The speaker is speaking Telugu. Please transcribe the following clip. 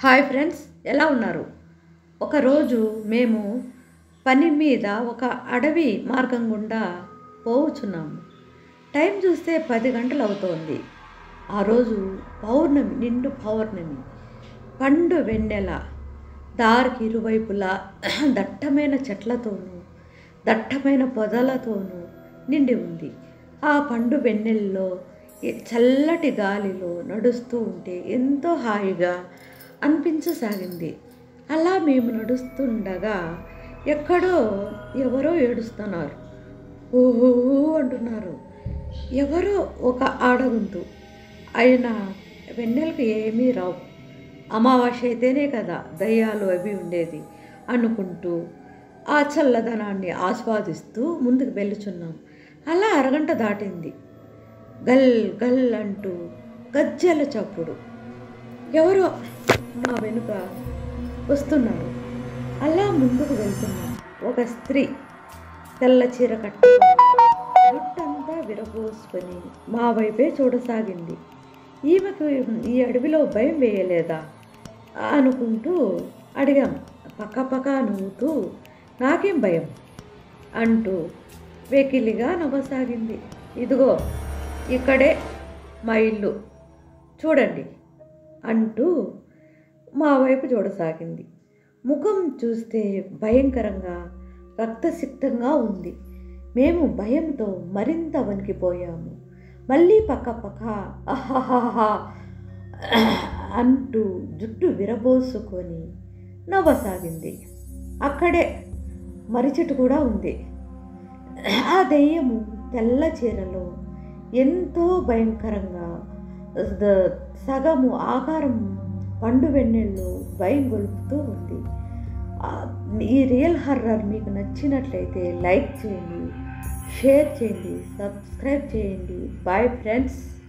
హాయ్ ఫ్రెండ్స్ ఎలా ఉన్నారు ఒకరోజు మేము పని మీద ఒక అడవి మార్గం గుండా పోవుచున్నాము టైం చూస్తే పది గంటలు అవుతోంది ఆ రోజు పౌర్ణమి నిండు పౌర్ణమి పండు వెన్నెల దారికి ఇరువైపులా దట్టమైన చెట్లతోనూ దట్టమైన పొదలతోనూ నిండి ఉంది ఆ పండు వెన్నెల్లో ఎ- చల్లటి గాలిలో నడుస్తూ ఉంటే ఎంతో హాయిగా అనిపించసాగింది అలా మేము నడుస్తుండగా ఎక్కడో ఎవరో ఏడుస్తున్నారు ఊహూ అంటున్నారు ఎవరో ఒక ఆడగొంతు అయినా వెన్నెలకు ఏమీ రావు అమావాస్య అయితేనే కదా దయ్యాలు అవి ఉండేది అనుకుంటూ ఆ చల్లదనాన్ని ఆస్వాదిస్తూ ముందుకు వెళ్ళుచున్నాం అలా అరగంట దాటింది గల్ గల్ అంటూ గజ్జెల చప్పుడు ఎవరో మా వెనుక వస్తున్నారు అలా ముందుకు వెళ్తున్నాం ఒక స్త్రీ తెల్ల చీర కట్టుకొని జుట్టంతా విరబోసుకొని మా వైపే చూడసాగింది ఈమెకు ఈ అడవిలో భయం వేయలేదా అనుకుంటూ అడిగాం పక్క పక్క నవ్వుతూ నాకేం భయం అంటూ వెకిలిగా నవ్వసాగింది ఇదిగో ఇక్కడే మా ఇల్లు చూడండి అంటూ మా వైపు చూడసాగింది ముఖం చూస్తే భయంకరంగా రక్తసిక్తంగా ఉంది మేము భయంతో మరింత వణికిపోయాము మళ్ళీ పక్క పక్క అహహహా అంటూ జుట్టు విరబోసుకొని నవ్వసాగింది అక్కడే మరిచెట్టు కూడా ఉంది ఆ దెయ్యము తెల్ల చీరలో ఎంతో భయంకరంగా ద- సగము ఆకారం పండు వెన్నెల్లో భయం గొలుపుతూ ఉంది ఆ, ఈ రియల్ హర్రర్ మీకు నచ్చినట్లయితే లైక్ చేయండి షేర్ చేయండి సబ్స్క్రైబ్ చేయండి బాయ్ ఫ్రెండ్స్